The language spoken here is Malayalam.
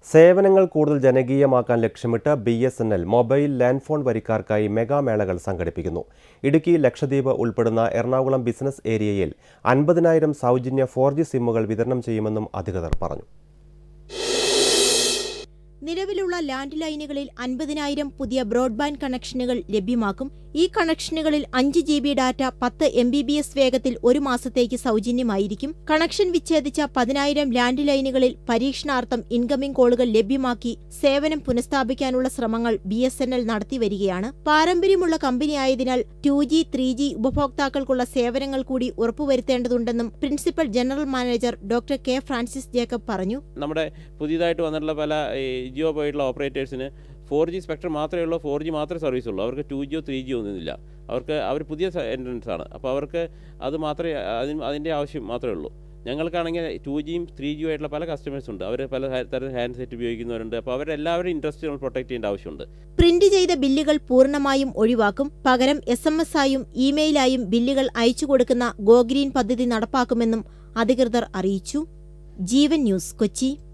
സേവനങ്ങൾ കൂടുതൽ ജനകീയമാക്കാൻ ലക്ഷ്യമിട്ട് B S N L mobile land phone വരിക്കാർക്കായി മെഗാമേളകൾ സംഘടിപ്പിക്കുന്നു ഇടുക്കി ലക്ഷദ്വീപ് ഉൾപ്പെടുന്ന എറണാകുളം ബിസിനസ് ഏരിയയിൽ അൻപതിനായിരം സൗജന്യ ഫോർ ജി സിമ്മുകൾ വിതരണം ചെയ്യുമെന്നും അധികൃതർ പറഞ്ഞു നിലവിലുള്ള ലാൻഡ് ലൈനുകളിൽ അൻപതിനായിരം പുതിയ ബ്രോഡ്ബാൻഡ് കണക്ഷനുകൾ ലഭ്യമാക്കും ഈ കണക്ഷനുകളിൽ അഞ്ച് ജി ബി ഡാറ്റ പത്ത് എം ബി ബി എസ് വേഗത്തിൽ ഒരു മാസത്തേക്ക് സൗജന്യമായിരിക്കും കണക്ഷൻ വിച്ഛേദിച്ച പതിനായിരം ലാൻഡ് ലൈനുകളിൽ പരീക്ഷണാർത്ഥം ഇൻകമിംഗ് കോളുകൾ ലഭ്യമാക്കി സേവനം പുനഃസ്ഥാപിക്കാനുള്ള ശ്രമങ്ങൾ ബി എസ് എൻ എൽ നടത്തിവരികയാണ് പാരമ്പര്യമുള്ള കമ്പനിയായതിനാൽ ടു ജി ത്രീ ജി ഉപഭോക്താക്കൾക്കുള്ള സേവനങ്ങൾ കൂടി ഉറപ്പുവരുത്തേണ്ടതുണ്ടെന്നും principal general manager doctor K Francis Jacob പറഞ്ഞു നമ്മുടെ പുതിയതായിട്ട് വന്നിട്ടുള്ള പല ഈ ജിയോ പോയിട്ടുള്ള ഓപ്പറേറ്റേഴ്സിന് ഫോർ ജി സ്പെക്ട്രം മാത്രമേ ഉള്ളൂ ഫോർ ജി മാത്രമേ സർവീസ് ഉള്ളൂ അവർക്ക് ടു ജിയോ ത്രീ ജിയോ ഒന്നുമില്ല അവർക്ക് അവർ പുതിയ എൻട്രൻസ് ആണ് അപ്പോൾ അവർക്ക് അത് മാത്രമേ അതിന് അതിൻ്റെ ആവശ്യം മാത്രമേ ഉള്ളൂ ഞങ്ങൾക്കാണെങ്കിൽ ടു ജിയും ത്രീ ജിയും ആയിട്ടുള്ള പല കസ്റ്റമേഴ്സ് ഉണ്ട് അവർ പല തരം ഹാൻഡ് സെറ്റ് ഉപയോഗിക്കുന്നവരുണ്ട് അപ്പോൾ അവരെല്ലാവരും ഇൻട്രസ്റ്റ് നമ്മൾ പ്രൊട്ടക്ട് ചെയ്യേണ്ട ആവശ്യമുണ്ട് പ്രിന്റ് ചെയ്ത ബില്ലുകൾ പൂർണ്ണമായും ഒഴിവാക്കും പകരം എസ് എം എസ് ആയും ഇമെയിലായും ബില്ലുകൾ അയച്ചു കൊടുക്കുന്ന ഗോഗ്രീൻ പദ്ധതി നടപ്പാക്കുമെന്നും അധികൃതർ അറിയിച്ചു ജീവൻ ന്യൂസ് കൊച്ചി